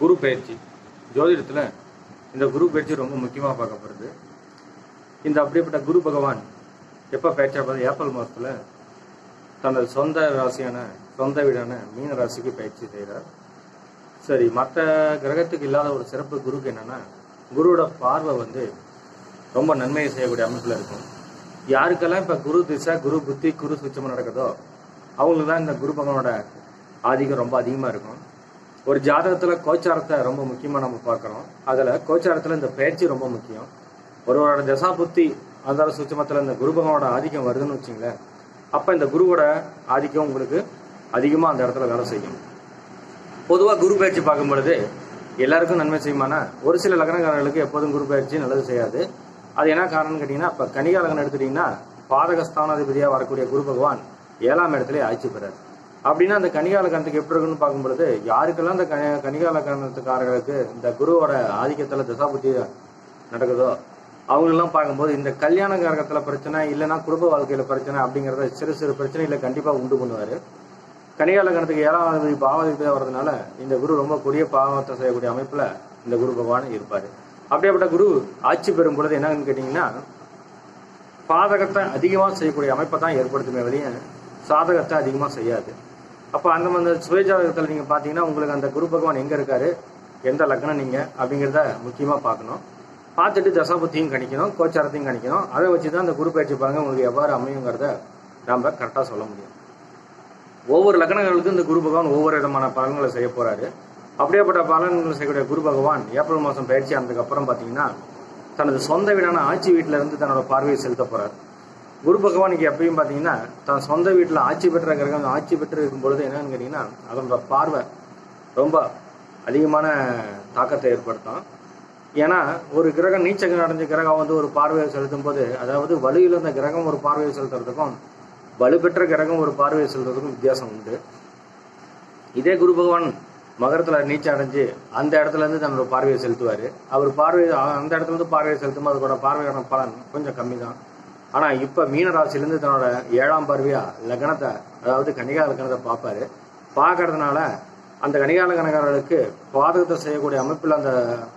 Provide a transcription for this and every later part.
குரு பயிற்சி ஜோதிடத்தில் இந்த குரு பயிற்சி ரொம்ப முக்கியமாக பார்க்கப்படுது இந்த அப்படிப்பட்ட குரு பகவான் எப்போ பயிற்சியாக பார்த்து ஏப்ரல் மாதத்தில் தனது சொந்த ராசியான சொந்த வீடான மீன ராசிக்கு பயிற்சி செய்கிறார் சரி மற்ற கிரகத்துக்கு இல்லாத ஒரு சிறப்பு குருக்கு என்னன்னா குருவோட பார்வை வந்து ரொம்ப நன்மையை செய்யக்கூடிய அமைப்பில் இருக்கும் யாருக்கெல்லாம் இப்போ குரு திசை குரு புத்தி குரு சுச்சமாக நடக்குதோ அவங்களுக்கு தான் இந்த குரு பகவானோட ஆதிக்கம் ரொம்ப அதிகமாக இருக்கும் ஒரு ஜாதகத்தில் கோச்சாரத்தை ரொம்ப முக்கியமாக நம்ம பார்க்குறோம் அதில் கோச்சாரத்தில் இந்த பயிற்சி ரொம்ப முக்கியம் ஒருவரோட தசா புத்தி அந்தார சுச்சமத்தில் இந்த குரு பகவானோட ஆதிக்கம் வருதுன்னு வச்சுங்களேன் அப்போ இந்த குருவோட ஆதிக்கம் உங்களுக்கு அதிகமாக அந்த இடத்துல வேலை செய்யும் பொதுவாக குரு பயிற்சி பார்க்கும் பொழுது எல்லாருக்கும் நன்மை செய்யுமானா ஒரு சில லக்னக்காரர்களுக்கு எப்போதும் குரு பயிற்சி நல்லது செய்யாது அது என்ன காரணம்னு கேட்டிங்கன்னா இப்போ கனிகா லக்னம் எடுத்துட்டிங்கன்னா பாதகஸ்தானாதிபதியாக வரக்கூடிய குரு பகவான் ஏழாம் இடத்துல ஆட்சி பெறார் அப்படின்னா அந்த கனிகா லக்னத்துக்கு எப்படி இருக்குன்னு பார்க்கும் பொழுது யாருக்கெல்லாம் இந்த கனி கனிகா லக்னத்துக்காரர்களுக்கு இந்த குருவோட ஆதிக்கத்தில் தசாபுத்தி நடக்குதோ அவங்களெல்லாம் பார்க்கும்போது இந்த கல்யாண காரகத்தில் பிரச்சனை இல்லைன்னா குடும்ப வாழ்க்கையில் பிரச்சனை அப்படிங்கிறத சிறு சிறு பிரச்சனைகளை கண்டிப்பாக உண்டு பண்ணுவார் கனிகால கணத்துக்கு ஏழாம் அதிபதி பாவாதிபதியாக வர்றதுனால இந்த குரு ரொம்ப கொடிய பாவத்தை செய்யக்கூடிய அமைப்பில் இந்த குரு பகவான் இருப்பார் அப்படியேப்பட்ட குரு ஆட்சி பெறும் பொழுது என்னன்னு கேட்டிங்கன்னா பாதகத்தை அதிகமாக செய்யக்கூடிய அமைப்பை தான் ஏற்படுத்துமே வெளியே சாதகத்தை அதிகமாக செய்யாது அப்போ அந்த அந்த சுயஜாதகத்தில் நீங்கள் பார்த்தீங்கன்னா உங்களுக்கு அந்த குரு பகவான் எங்கே இருக்காரு எந்த லக்னம் நீங்கள் அப்படிங்கிறத முக்கியமாக பார்க்கணும் பார்த்துட்டு தசாபுத்தியும் கணிக்கணும் கோச்சாரத்தையும் கணிக்கணும் அதை வச்சு தான் அந்த குரு பயிற்சி பாருங்க உங்களுக்கு எவ்வாறு அமையுங்கிறத நாம் கரெக்டாக சொல்ல முடியும் ஒவ்வொரு லக்னங்களுக்கும் இந்த குரு பகவான் ஒவ்வொரு விதமான பலன்களை செய்ய போறாரு அப்படியேப்பட்ட பலன்கள் செய்யக்கூடிய குரு பகவான் ஏப்ரல் மாதம் பயிற்சி ஆனதுக்கு அப்புறம் பார்த்தீங்கன்னா தனது சொந்த வீடான ஆட்சி வீட்டில இருந்து தன்னோட பார்வையை செலுத்த போறார் குரு பகவானுக்கு எப்பயும் பார்த்தீங்கன்னா தன் சொந்த வீட்டில் ஆட்சி பெற்ற கிரகம் ஆட்சி பெற்று இருக்கும் பொழுது என்னன்னு கேட்டிங்கன்னா அதனோட பார்வை ரொம்ப அதிகமான தாக்கத்தை ஏற்படுத்தும் ஏன்னா ஒரு கிரகம் நீச்சகம் அடைஞ்ச கிரகம் வந்து ஒரு பார்வையை செலுத்தும் போது அதாவது வலுவில் இருந்த கிரகம் ஒரு பார்வையை செலுத்துறதுக்கும் வலுப்பெற்ற கிரகம் ஒரு பார்வையை செலுத்துறதுக்கும் வித்தியாசம் உண்டு இதே குரு பகவான் மகரத்துல நீச்சல் அடைஞ்சு அந்த இடத்துல இருந்து தன்னோட பார்வையை செலுத்துவார் அவர் பார்வை அந்த இடத்துல இருந்து பார்வையை செலுத்தும் போது அதோட பார்வையான பலன் கொஞ்சம் கம்மி தான் ஆனா இப்ப மீன ராசியிலிருந்து தன்னோட ஏழாம் பார்வையா லக்னத்தை அதாவது கன்னிகா லக்னத்தை பார்ப்பாரு பார்க்கறதுனால அந்த கன்னிகா லக்னக்காரர்களுக்கு பாதகத்தை செய்யக்கூடிய அமைப்பில் அந்த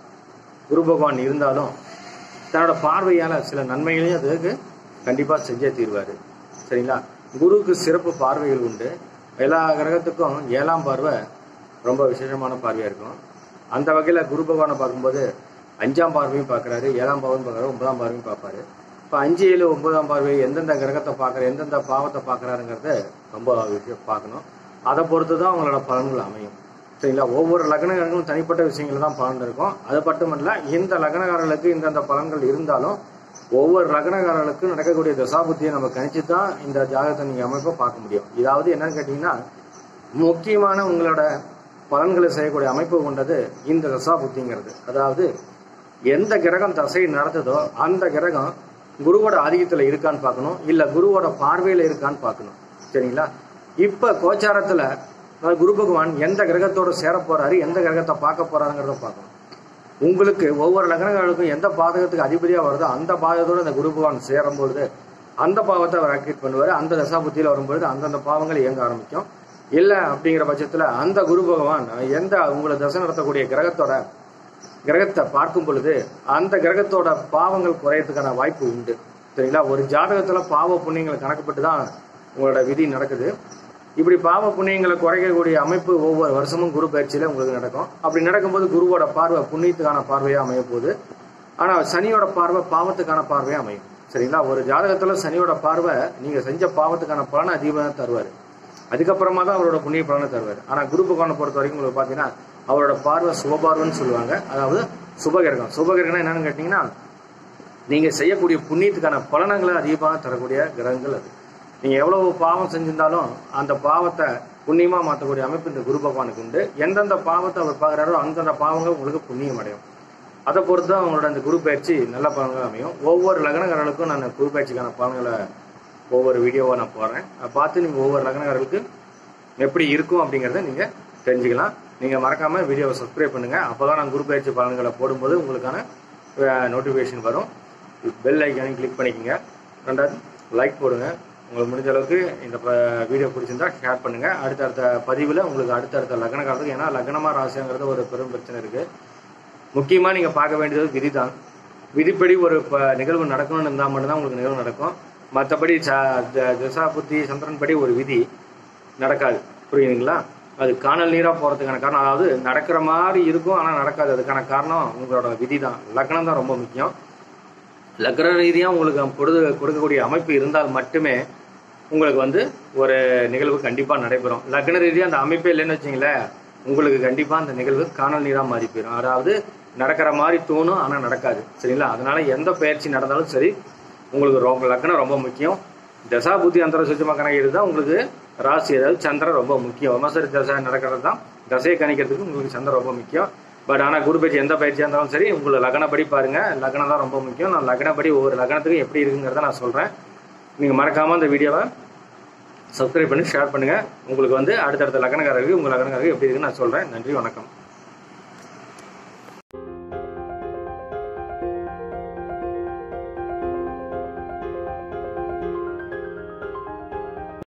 குரு பகவான் இருந்தாலும் தன்னோட பார்வையால சில நன்மைகளையும் அதுக்கு கண்டிப்பா செஞ்சே தீர்வாரு சரிங்களா குருவுக்கு சிறப்பு பார்வைகள் உண்டு எல்லா கிரகத்துக்கும் ஏழாம் பார்வை ரொம்ப விசேஷமான பார்வையா இருக்கும் அந்த வகையில குரு பகவானை பார்க்கும்போது அஞ்சாம் பார்வையும் பார்க்கறாரு ஏழாம் பார்வையும் பார்க்கறாரு ஒன்பதாம் பார்வையும் பார்ப்பாரு இப்போ அஞ்சு ஏழு ஒன்பதாம் பார்வை எந்தெந்த கிரகத்தை பார்க்குற எந்தெந்த பாவத்தை பார்க்கறாருங்கிறத ரொம்ப விஷயம் பார்க்கணும் அதை பொறுத்து தான் அவங்களோட பலன்கள் அமையும் சரிங்களா ஒவ்வொரு லக்னக்காரர்களும் தனிப்பட்ட விஷயங்கள் தான் பலன் இருக்கும் அது மட்டுமல்ல இந்த லக்னக்காரர்களுக்கு இந்தந்த பலன்கள் இருந்தாலும் ஒவ்வொரு லக்னக்காரர்களுக்கும் நடக்கக்கூடிய தசாபுத்தியை நம்ம கணிச்சு தான் இந்த ஜாதகத்தை நீங்க அமைப்பை பார்க்க முடியும் இதாவது என்னன்னு கேட்டீங்கன்னா முக்கியமான உங்களோட பலன்களை செய்யக்கூடிய அமைப்பு கொண்டது இந்த தசாபுத்திங்கிறது அதாவது எந்த கிரகம் தசை நடத்துதோ அந்த கிரகம் குருவோட ஆதிக்கத்துல இருக்கான்னு பார்க்கணும் இல்ல குருவோட பார்வையில இருக்கான்னு பார்க்கணும் சரிங்களா இப்ப கோச்சாரத்துல அதாவது குரு பகவான் எந்த கிரகத்தோட சேர போறாரு எந்த கிரகத்தை பார்க்க போறாருங்கிறத பார்க்கணும் உங்களுக்கு ஒவ்வொரு லக்னங்களுக்கும் எந்த பாதகத்துக்கு அதிபதியா வருதோ அந்த பாதகத்தோட அந்த குரு பகவான் சேரும் பொழுது அந்த பாவத்தை அவர் ஆக்டிவேட் பண்ணுவார் அந்த தசாபுத்தியில் வரும்பொழுது அந்தந்த பாவங்கள் இயங்க ஆரம்பிக்கும் இல்லை அப்படிங்கிற பட்சத்தில் அந்த குரு பகவான் எந்த உங்களை தசை நடத்தக்கூடிய கிரகத்தோட கிரகத்தை பார்க்கும் பொழுது அந்த கிரகத்தோட பாவங்கள் குறையறதுக்கான வாய்ப்பு உண்டு சரிங்களா ஒரு ஜாதகத்துல பாவ புண்ணியங்களை கணக்கப்பட்டு தான் உங்களோட விதி நடக்குது இப்படி பாவ புண்ணியங்களை குறைக்கக்கூடிய அமைப்பு ஒவ்வொரு வருஷமும் குரு பயிற்சியில உங்களுக்கு நடக்கும் அப்படி நடக்கும்போது குருவோட பார்வை புண்ணியத்துக்கான பார்வையா அமைய போகுது ஆனா சனியோட பார்வை பாவத்துக்கான பார்வையா அமையும் சரிங்களா ஒரு ஜாதகத்துல சனியோட பார்வை நீங்க செஞ்ச பாவத்துக்கான பலனை அதிகமாக தருவாரு அதுக்கப்புறமா தான் அவரோட புண்ணிய பலனை தருவார் ஆனா குரு பகவானை பொறுத்த வரைக்கும் உங்களுக்கு பாத்தீங்கன்னா அவரோட பார்வை சுபபார்வன்னு சொல்லுவாங்க அதாவது சுபகிரகம் சுபகிரகம்னா என்னன்னு கேட்டீங்கன்னா நீங்க செய்யக்கூடிய புண்ணியத்துக்கான பலனங்களை அதிகமாக தரக்கூடிய கிரகங்கள் அது நீங்க எவ்வளவு பாவம் செஞ்சிருந்தாலும் அந்த பாவத்தை புண்ணியமா மாற்றக்கூடிய அமைப்பு இந்த குரு பகவானுக்கு உண்டு எந்தெந்த பாவத்தை அவர் பார்க்குறாரோ அந்தந்த பாவங்கள் உங்களுக்கு புண்ணியம் அடையும் அதை பொறுத்து தான் அவங்களோட அந்த குரு பயிற்சி நல்ல பலன்கள் அமையும் ஒவ்வொரு லக்னக்காரர்களுக்கும் நான் குரு பயிற்சிக்கான பலன்களை ஒவ்வொரு வீடியோவை நான் போடுறேன் அதை பார்த்து நீங்கள் ஒவ்வொரு லக்னக்காரர்களுக்கு எப்படி இருக்கும் அப்படிங்கிறத நீங்கள் தெரிஞ்சுக்கலாம் நீங்கள் மறக்காமல் வீடியோவை சப்ஸ்கிரைப் பண்ணுங்கள் அப்போ தான் நான் குரு பயிற்சி பலன்களை போடும்போது உங்களுக்கான நோட்டிஃபிகேஷன் வரும் பெல் ஐக்கானையும் கிளிக் பண்ணிக்கோங்க ரெண்டாவது லைக் போடுங்க உங்களுக்கு முடிஞ்ச அளவுக்கு இந்த ப- வீடியோ பிடிச்சிருந்தா ஷேர் பண்ணுங்க அடுத்தடுத்த பதிவில் உங்களுக்கு அடுத்தடுத்த லக்ன காலத்துக்கு ஏன்னா லக்னமா ராசிங்கிறது ஒரு பெரும் பிரச்சனை இருக்கு முக்கியமா நீங்க பார்க்க வேண்டியது விதி தான் விதிப்படி ஒரு ப- நிகழ்வு நடக்கணும்னு இருந்தால் மட்டும்தான் உங்களுக்கு நிகழ்வு நடக்கும் மற்றபடி திசா புத்தி சந்திரன் படி ஒரு விதி நடக்காது புரியுதுங்களா அது காணல் நீரா போறதுக்கான காரணம் அதாவது நடக்கிற மாதிரி இருக்கும் ஆனா நடக்காது அதுக்கான காரணம் உங்களோட விதி தான் லக்னம் தான் ரொம்ப முக்கியம் லக்ன ரீதியாக உங்களுக்கு கொடுக்க கொடுக்கக்கூடிய அமைப்பு இருந்தால் மட்டுமே உங்களுக்கு வந்து ஒரு நிகழ்வு கண்டிப்பாக நடைபெறும் லக்ன ரீதியாக அந்த அமைப்பே இல்லைன்னு வச்சிங்களேன் உங்களுக்கு கண்டிப்பாக அந்த நிகழ்வு காணல் நீராக மாறி போயிடும் அதாவது நடக்கிற மாதிரி தோணும் ஆனால் நடக்காது சரிங்களா அதனால எந்த பயிற்சி நடந்தாலும் சரி உங்களுக்கு ரொம்ப லக்னம் ரொம்ப முக்கியம் தசா புத்தி அந்தர சுத்தமாக கணக்கு தான் உங்களுக்கு ராசி அதாவது சந்திரன் ரொம்ப முக்கியம் விமர்சரி தசை நடக்கிறது தான் தசையை கணிக்கிறதுக்கு உங்களுக்கு சந்திரன் ரொம்ப முக்கியம் பட் ஆனால் குரு பயிற்சி எந்த பயிற்சியாக இருந்தாலும் சரி உங்களை லக்னப்படி பாருங்க லக்னம் தான் ரொம்ப முக்கியம் நான் லக்னப்படி ஒவ்வொரு லக்னத்துக்கும் எப்படி இருக்குங்கிறத நான் சொல்கிறேன் நீங்கள் மறக்காமல் அந்த வீடியோவை சப்ஸ்கிரைப் பண்ணி ஷேர் பண்ணுங்கள் உங்களுக்கு வந்து அடுத்தடுத்த லக்னக்காரருக்கு உங்கள் லக்னக்காரருக்கு எப்படி இருக்குன்னு நான் சொல்கிறேன் நன்றி வணக்கம்